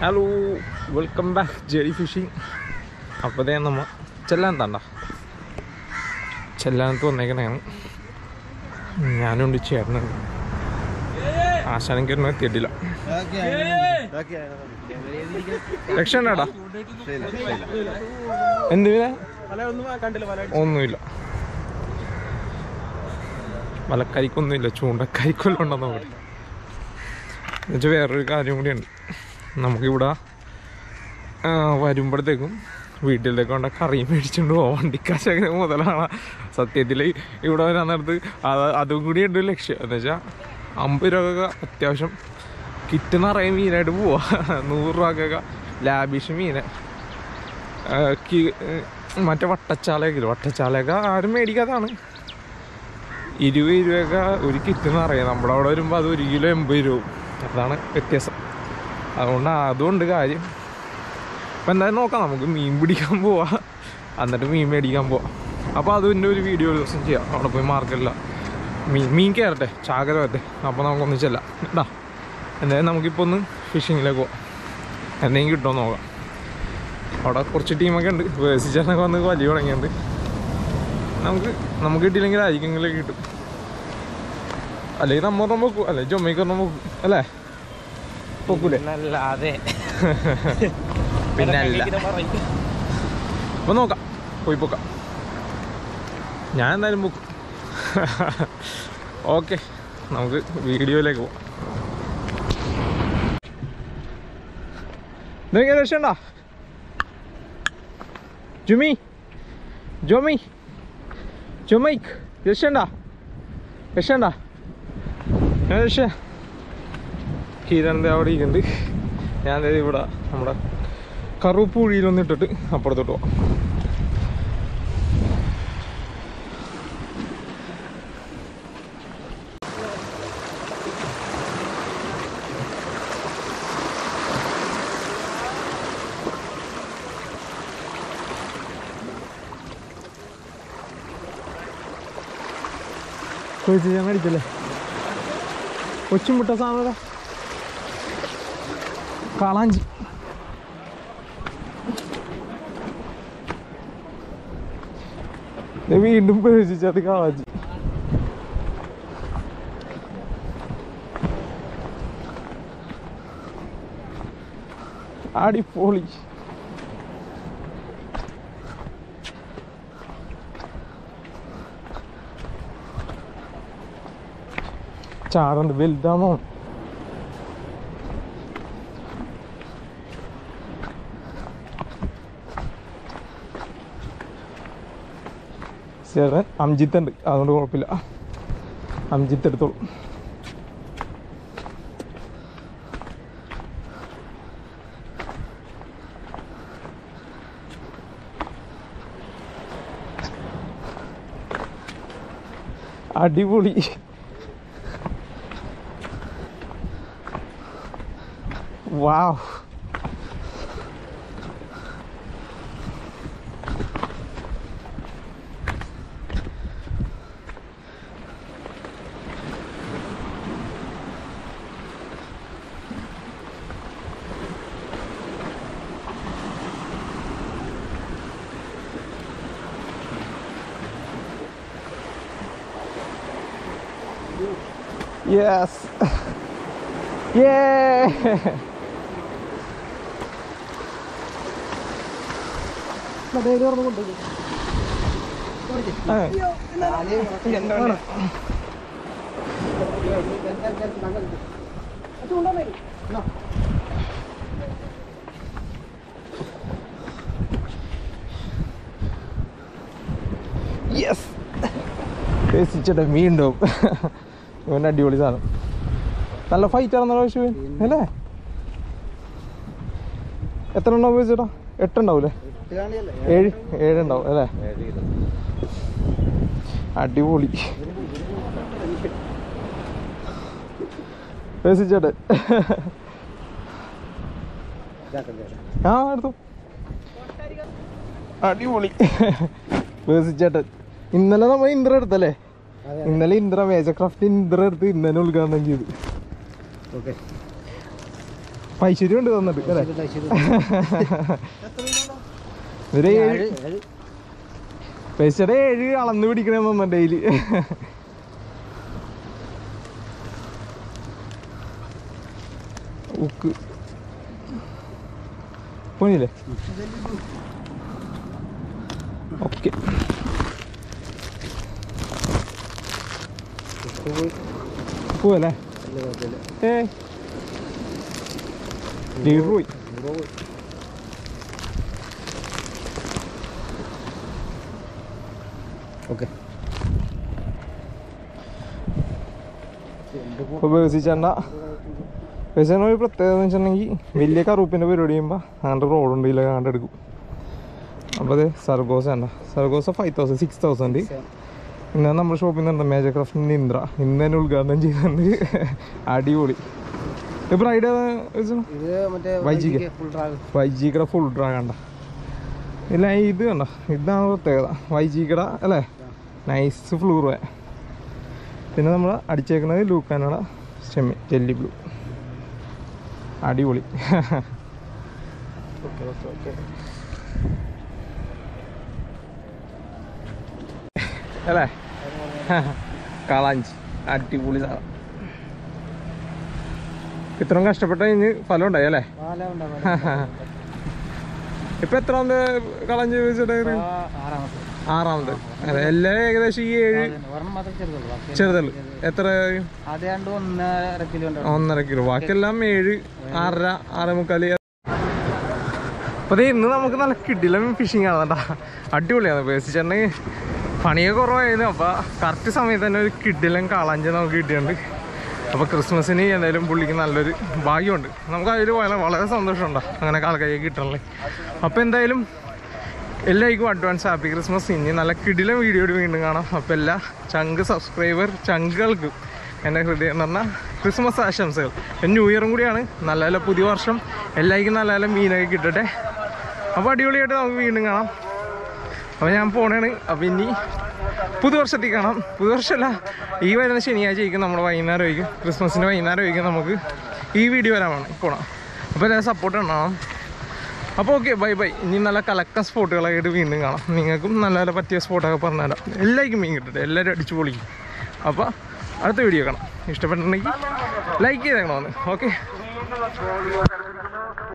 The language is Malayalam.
Hello welcome back Jerry fishing അപ്പോഴത്തേ നമ്മ ചെല്ലാൻ തണ്ട ചെല്ലാനത്ത് വന്നേക്കണേണ് ഞാനുണ്ട് ചേട്ടനുണ്ട് ആശാനക്കൊന്നും എത്തിയിട്ടില്ല രക്ഷണ്ടാ എന്തിനാ ഒന്നുമില്ല വലക്കരിക്കൊന്നുമില്ല ചൂണ്ടക്കരിക്കൊല്ലുണ്ടെന്ന് പറയും എന്നുവെച്ചാൽ വേറൊരു കാര്യം കൂടിയുണ്ട് നമുക്കിവിടെ ആ, വരുമ്പോഴത്തേക്കും വീട്ടിലേക്ക് കൊണ്ട് കറി മേടിച്ചുകൊണ്ട് പോകാം വണ്ടിക്കാശങ്ങനെ മുതലാണ് സത്യത്തിൽ ഇവിടെ വരാൻ നേരത്ത് അത് അതും കൂടി ഉണ്ട് ലക്ഷ്യം എന്ന് വെച്ചാൽ അമ്പത് രൂപക്കൊക്കെ അത്യാവശ്യം കിറ്റ് നിറയെ മീനായിട്ട് പോവാ നൂറ് രൂപക്കൊക്കെ ലാബിഷ് മീന് ആ, കി- മറ്റേ വട്ടച്ചാലയൊക്കെ വട്ടച്ചാലയൊക്കെ ആരും മേടിക്കാതാണ് ഇരുപത് രൂപയൊക്കെ ഒരു കിറ്റ് നിറയെ നമ്മുടെ അവിടെ വരുമ്പോൾ അത് ഒരു കിലോ എൺപത് രൂപ അതാണ് വ്യത്യാസം അതുകൊണ്ട് അതുകൊണ്ട് കാര്യം അപ്പം എന്തായാലും നോക്കാം നമുക്ക് മീൻ പിടിക്കാൻ പോവാ എന്നിട്ട് മീൻ മേടിക്കാൻ പോവാം അപ്പോൾ അതിൻ്റെ ഒരു വീഡിയോ ഒരു ദിവസം ചെയ്യാം അവിടെ പോയി മാർക്കറ്റില്ല മീൻ മീൻ കയറട്ടെ ചാകര വരട്ടെ അപ്പോൾ നമുക്കൊന്ന് ചെല്ലാം കേട്ടാ എന്തായാലും നമുക്കിപ്പോൾ ഒന്ന് ഫിഷിങ്ങിലേക്ക് പോവാം എന്തെങ്കിലും കിട്ടുമോ നോക്കാം അവിടെ കുറച്ച് ടീമൊക്കെ ഉണ്ട് വേസിച്ചേട്ടനൊക്കെ വന്ന് വലിയ തുടങ്ങിയുണ്ട് നമുക്ക് നമുക്ക് കിട്ടിയില്ലെങ്കിൽ ആയിരിക്കെങ്കിലും കിട്ടും അല്ലെങ്കിൽ നമ്മ നോക്കും അല്ലെ ചുമയ്ക്ക് നോക്കും അല്ലേ പൊക്കൂലേ അല്ലാതെ പിന്നെ അല്ല അപ്പൊ നോക്കാം പോയി പോക്കാം ഞാൻ എന്തായാലും പോക്കും ഓക്കെ നമുക്ക് വീഡിയോയിലേക്ക് പോവാം ഇതെങ്ങനെ രക്ഷണ്ട ജുമി ജോമി ജുമൈക്ക് രക്ഷണ്ട രക്ഷണ്ട രക്ഷ കിരണിൻ്റെ അവിടെ ഇരിക്കുന്നുണ്ട് ഞാൻ ദേ ഇവിടെ നമ്മുടെ കറുപ്പ് കുഴിയിലൊന്ന് ഇട്ടിട്ട് അപ്പുറത്തോട്ട് പോവാം കൊച്ചു ഞാൻ മേടിച്ചല്ലേ കൊച്ചുമുട്ട സാധനം കാളാഞ്ചി ദേ വീണ്ടും പേടിച്ചത് കാളാഞ്ചി അടിപൊളി ചാറുണ്ട് വലുതാണോ ചേട്ടൻ അംജിത്ത് ഉണ്ട് അതുകൊണ്ട് കുഴപ്പമില്ല അംജിത്ത് എടുത്തോളൂ അടിപൊളി വാവ് Yes. Yeah. ആ. എന്താണ്? യെസ് രസിച്ചട്ടെ വീണ്ടും ഇവൻ്റെ അടിപൊളി സാധനം നല്ല ഫൈറ്റ് ആണെന്നുള്ള ആവശ്യം അല്ലേ എത്ര എണ്ണം ഉപയോഗിച്ചേട്ടാ എട്ടുണ്ടാവൂലേ ഏഴ് ഏഴുണ്ടാവും അല്ലേ അടിപൊളി രസിച്ചേട്ടെ ആ എടുത്തു അടിപൊളി വേസിച്ചേട്ടൻ ഇന്നലെ നമ്മൾ ഇന്ദ്ര എടുത്തല്ലേ ഇന്നലെ ഇന്ദ്ര മേജർ ക്രാഫ്റ്റ് ഇന്ദ്ര എടുത്ത് ഇന്നലെ ഉദ്ഘാടനം ചെയ്തു ഓക്കെ പൈശ്ശേരി ഉണ്ട് തന്നിട്ട് അല്ലേ ഇവര് ഏഴ് പൈസയുടെ ഏഴ് അളന്ന് പിടിക്കണമെന്ന് തോന്നുന്നു ഡെയിലി ഉക്ക് പോയില്ലേ ഓക്കെ പോവല്ലേ ഏ ലീഡർ പോയി ഓക്കെ ഇപ്പോൾ ബേസിച്ചേണ്ട ബേസിച്ചേണ്ട ഒരു പ്രത്യേകത എന്ന് വെച്ചിട്ടുണ്ടെങ്കിൽ വലിയ കറുപ്പിൻ്റെ പരിപാടി ചെയ്യുമ്പോൾ അങ്ങോട്ട് റോഡുണ്ട് ഇല്ല അങ്ങോട്ട് എടുക്കും അപ്പോൾ അത് സർഗോസ വേണ്ട സർഗോസ ഫൈവ് തൗസൻഡ് സിക്സ് തൗസൻഡ് ഇന്ന് നമ്മുടെ ഷോപ്പിൽ നിന്നുണ്ട് മേജർ ക്രാഫ്റ്റ് നിന്ദ്ര ഇന്ന് തന്നെ ഉദ്ഘാടനം ചെയ്തിട്ടുണ്ട് അടിപൊളി ഇത് ബ്രൈഡ് ഇത് മറ്റേ വൈജിക്ക്. ഫുൾ ഡ്രാഗ് വൈജീക്കട ഫുൾ ഡ്രാ കണ്ട ഇല്ല ഇത് കണ്ട ഇതാണ് പ്രത്യേകത വൈജീക്കട അല്ലേ നൈസ് ഫ്ലൂർ പിന്നെ നമ്മൾ അടിച്ചേക്കുന്നത് ലൂക്കാനോட സ്റ്റെമ്മി ജെല്ലി ബ്ലൂ അടിപൊളി ഓക്കെ ഓക്കെ ഓക്കെ അല്ലേ കളാഞ്ചി അടിപൊളി സാധനം ഇത്രയും കഷ്ടപ്പെട്ട കഴിഞ്ഞ് ഫലം ഉണ്ടായി അല്ലേ പാല ഉണ്ടാവും ഇപ്പൊ എത്രാമത് കളഞ്ഞ് വെച്ചിട്ട് ആറാമത്തെ ആറാമത് അതെ എല്ലാം ഏകദേശം ഈ ഏഴ് ഒരെണ്ണം മാത്രം ചെറുതുള്ളൂ ബാക്കി ചെറുതള്ളു എത്ര അത് രണ്ട് ഒന്നര കിലോ ഉണ്ടാവും ഒന്നര കിലോ ബാക്കിയെല്ലാം ഏഴ് ആറര ആറേ മുക്കാല് അപ്പൊ ദേ ഇന്ന് നമുക്ക് നല്ല കിടില ഫിഷിങ് ആണ് കേട്ടാ അടിപൊളിയാണ് പേസിച്ചേട്ടന് പണിയൊക്കെ കുറവായിരുന്നു അപ്പൊ കറക്റ്റ് സമയത്ത് തന്നെ ഒരു കിടിലം കാളാഞ്ചി നമുക്ക് കിട്ടിയിട്ടുണ്ട് അപ്പൊ ക്രിസ്മസിന് എന്തായാലും പുള്ളിക്ക് നല്ലൊരു ഭാഗ്യമുണ്ട് നമുക്ക് അതിൽ വളരെ വളരെ സന്തോഷമുണ്ടോ അങ്ങനെ കാൽക്കൈ കിട്ടണല്ലേ അപ്പൊ എന്തായാലും എല്ലാവർക്കും അഡ്വാൻസ് ഹാപ്പി ക്രിസ്മസ് ഇനി നല്ല കിടിലം വീഡിയോ വീണ്ടും കാണാം അപ്പോൾ എല്ലാ ചങ്ക് സബ്സ്ക്രൈബർ ചങ്കുകൾക്കും എൻ്റെ ഹൃദയം എന്ന് പറഞ്ഞാൽ ക്രിസ്മസ് ആശംസകൾ ന്യൂ ഇയറും കൂടിയാണ് നല്ല നല്ല പുതിയ വർഷം എല്ലാവർക്കും നല്ല നല്ല മീനൊക്കെ കിട്ടട്ടെ അപ്പോൾ അടിപൊളിയായിട്ട് നമുക്ക് വീണ്ടും കാണാം അപ്പോൾ ഞാൻ പോണേണ് അപ്പോൾ ഇനി പുതുവർഷത്തേക്ക് കാണാം പുതുവർഷമല്ല ഈ വരുന്ന ശനിയാഴ്ച ആയിരിക്കും നമ്മുടെ വൈകുന്നേരം ആയിരിക്കും ക്രിസ്മസിൻ്റെ വൈകുന്നേരം ആയിരിക്കും നമുക്ക് ഈ വീഡിയോ വരാൻ വേണം പോണം അപ്പോൾ എല്ലാവരും സപ്പോർട്ട് ഉണ്ടാവണം അപ്പോൾ ഓക്കെ ബൈ ബൈ ഇനി നല്ല കലക്കം സ്പോട്ടുകളൊക്കെ ആയിട്ട് വീണ്ടും കാണാം നിങ്ങൾക്കും നല്ല നല്ല പറ്റിയ സ്പോട്ടൊക്കെ പറഞ്ഞുതരാം എല്ലാവർക്കും മീൻ കിട്ടട്ടെ എല്ലാവരും അടിച്ചു പൊളിക്കും അപ്പോൾ അടുത്ത വീഡിയോ കാണാം ഇഷ്ടപ്പെട്ടിട്ടുണ്ടെങ്കിൽ ലൈക്ക് ചെയ്തേക്കണമെന്ന് ഓക്കെ